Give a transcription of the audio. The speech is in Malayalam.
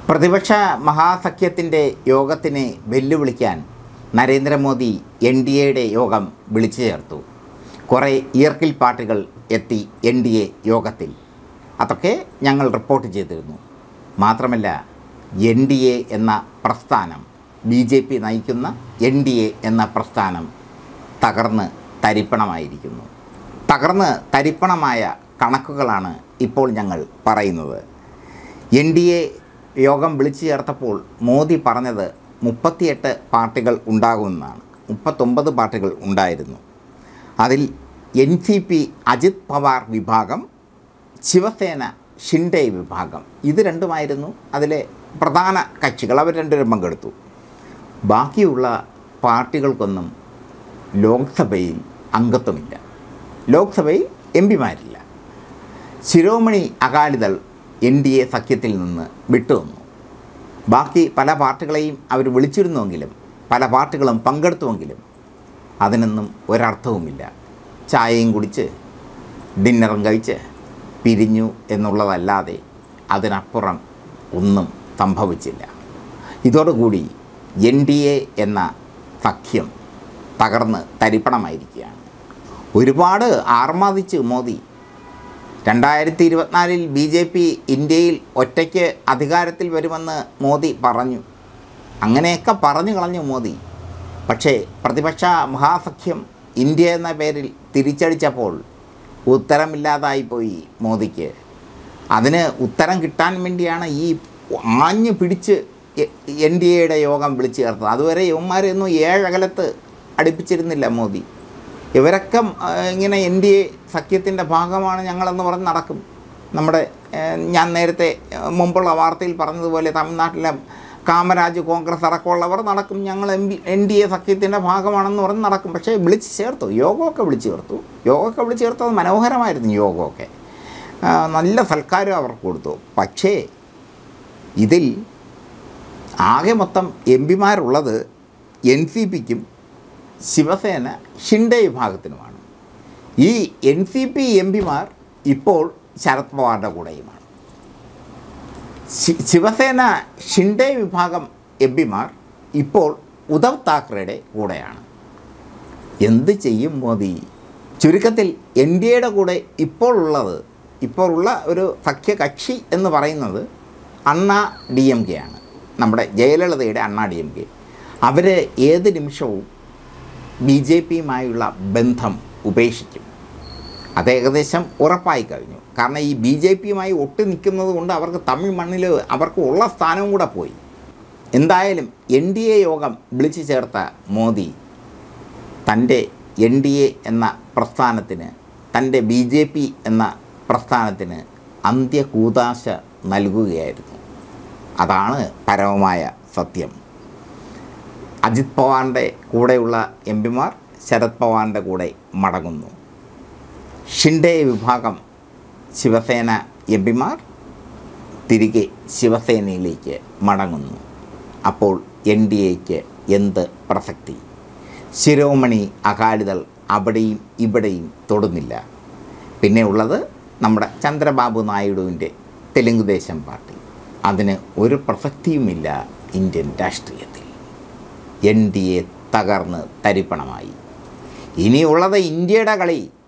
പ്രതിപക്ഷ മഹാസഖ്യത്തിൻ്റെ യോഗത്തിനെ വെല്ലുവിളിക്കാൻ നരേന്ദ്രമോദി എൻ ഡി എയുടെ യോഗം വിളിച്ചു ചേർത്തു കുറേ ഇയർക്കിൽ പാർട്ടികൾ എത്തി എൻ ഡി എ യോഗത്തിൽ അതൊക്കെ ഞങ്ങൾ റിപ്പോർട്ട് ചെയ്തിരുന്നു മാത്രമല്ല എൻ ഡി എ എന്ന പ്രസ്ഥാനം ബി ജെ പി നയിക്കുന്ന എൻ ഡി എ എന്ന പ്രസ്ഥാനം തകർന്ന് തരിപ്പണമായിരിക്കുന്നു തകർന്ന് തരിപ്പണമായ കണക്കുകളാണ് ഇപ്പോൾ ഞങ്ങൾ പറയുന്നത് എൻ ഡി എ യോഗം വിളിച്ചു ചേർത്തപ്പോൾ മോദി പറഞ്ഞത് മുപ്പത്തിയെട്ട് പാർട്ടികൾ ഉണ്ടാകുമെന്നാണ് മുപ്പത്തൊമ്പത് പാർട്ടികൾ ഉണ്ടായിരുന്നു അതിൽ N C P Ajit Pawar വിഭാഗം ശിവസേന ഷിൻഡെ വിഭാഗം ഇത് രണ്ടുമായിരുന്നു അതിലെ പ്രധാന കക്ഷികൾ അവർ രണ്ടുപേരും പങ്കെടുത്തു ബാക്കിയുള്ള പാർട്ടികൾക്കൊന്നും ലോക്സഭയിൽ അംഗത്വമില്ല ലോക്സഭയിൽ എം പിമാരില്ല Shiromani Akali Dal N D A സഖ്യത്തിൽ നിന്ന് വിട്ടുവന്നു ബാക്കി പല പാർട്ടികളെയും അവർ വിളിച്ചിരുന്നുവെങ്കിലും പല പാർട്ടികളും പങ്കെടുത്തുവെങ്കിലും അതിനൊന്നും ഒരർത്ഥവുമില്ല ചായയും കുടിച്ച് ഡിന്നറും കഴിച്ച് പിരിഞ്ഞു എന്നുള്ളതല്ലാതെ അതിനപ്പുറം ഒന്നും സംഭവിച്ചില്ല ഇതോടുകൂടി എൻ ഡി എ എന്ന സഖ്യം തകർന്ന് തരിപ്പണമായിരിക്കുകയാണ് ഒരുപാട് ആർമാദിച്ച് മോദി രണ്ടായിരത്തി ഇരുപത്തിനാലിൽ ബി ജെ പി ഇന്ത്യയിൽ ഒറ്റയ്ക്ക് അധികാരത്തിൽ വരുമെന്ന് മോദി പറഞ്ഞു അങ്ങനെയൊക്കെ പറഞ്ഞു കളഞ്ഞു മോദി പക്ഷേ പ്രതിപക്ഷ മഹാസഖ്യം ഇന്ത്യ എന്ന പേരിൽ തിരിച്ചടിച്ചപ്പോൾ ഉത്തരമില്ലാതായിപ്പോയി മോദിക്ക് അതിന് ഉത്തരം കിട്ടാൻ വേണ്ടിയാണ് ഈ ആഞ്ഞു പിടിച്ച് എൻ ഡി എയുടെ യോഗം വിളിച്ചു ചേർത്തത് അതുവരെ യുവന്മാരെയൊന്നും ഏഴകലത്ത് അടുപ്പിച്ചിരുന്നില്ല മോദി ഇവരൊക്കെ ആ, ഇങ്ങനെ എൻ ഡി എ സഖ്യത്തിൻ്റെ ഭാഗമാണ് ഞങ്ങളെന്ന് പറഞ്ഞ് നടക്കും നമ്മുടെ ഏ, ഞാൻ നേരത്തെ ഏ, മുമ്പുള്ള വാർത്തയിൽ പറഞ്ഞതുപോലെ തമിഴ്നാട്ടിലെ കാമരാജ് കോൺഗ്രസ് അടക്കമുള്ളവർ നടക്കും ഞങ്ങൾ M P N D A സഖ്യത്തിൻ്റെ ഭാഗമാണെന്ന് പറഞ്ഞ് നടക്കും പക്ഷേ വിളിച്ച് ചേർത്തു യോഗമൊക്കെ വിളിച്ച് ചേർത്തു യോഗമൊക്കെ വിളിച്ച് ചേർത്തത് മനോഹരമായിരുന്നു യോഗമൊക്കെ ആ, നല്ല സൽക്കാരം അവർക്ക് കൊടുത്തു പക്ഷേ ഇതിൽ ആകെ മൊത്തം എം പിമാരുള്ളത് എൻ സി പിക്കും ശിവസേന ഷിൻഡെ വിഭാഗത്തിനുമാണ് ഈ എൻ സി പി എം പിമാർ ഇപ്പോൾ ശരത് പവാറിൻ്റെ കൂടെയുമാണ് ശി- ശിവസേന ഷിൻഡെ വിഭാഗം എം പിമാർ ഇപ്പോൾ ഉദ്ധവ് താക്കറയുടെ കൂടെയാണ് എന്ത് ചെയ്യും മോദി ചുരുക്കത്തിൽ എൻ ഡി എയുടെ കൂടെ ഇപ്പോൾ ഉള്ളത് ഇപ്പോൾ ഉള്ള ഒരു സഖ്യകക്ഷി എന്ന് പറയുന്നത് അണ്ണാ ഡി എം കെ ആണ് നമ്മുടെ ജയലളിതയുടെ അണ്ണാ ഡി എം കെ അവർ ഏത് നിമിഷവും ബി ജെ പിയുമായുള്ള ബന്ധം ഉപേക്ഷിക്കും അത് ഏകദേശം ഉറപ്പായി കഴിഞ്ഞു കാരണം ഈ ബി ജെ പിയുമായി ഒട്ടി നിൽക്കുന്നത് കൊണ്ട് അവർക്ക് തമിഴ് മണ്ണിൽ അവർക്ക് ഉള്ള സ്ഥാനവും കൂടെ പോയി എന്തായാലും എൻ ഡി എ യോഗം വിളിച്ചു ചേർത്ത മോദി തൻ്റെ എൻ ഡി എ എന്ന പ്രസ്ഥാനത്തിന് തൻ്റെ ബി ജെ പി എന്ന പ്രസ്ഥാനത്തിന് അന്ത്യകൂതാശ നൽകുകയായിരുന്നു അതാണ് പരമമായ സത്യം അജിത് പവാറിൻ്റെ കൂടെയുള്ള എം പിമാർ ശരത് പവാറിൻ്റെ കൂടെ മടങ്ങുന്നു ഷിൻഡെ വിഭാഗം ശിവസേന എം പിമാർ തിരികെ ശിവസേനയിലേക്ക് മടങ്ങുന്നു അപ്പോൾ എൻ ഡി എക്ക് എന്ത് പ്രസക്തി ശിരോമണി അകാലിദൾ അവിടെയും ഇവിടെയും തൊടുന്നില്ല പിന്നെ ഉള്ളത് നമ്മുടെ ചന്ദ്രബാബു നായിഡുവിൻ്റെ തെലുങ്കുദേശം പാർട്ടി അതിന് ഒരു പ്രസക്തിയുമില്ല ഇന്ത്യൻ രാഷ്ട്രീയത്തിൽ എൻ ഡി എ തകർന്ന് തരിപ്പണമായി ഇനിയുള്ളത് ഇന്ത്യയുടെ കളി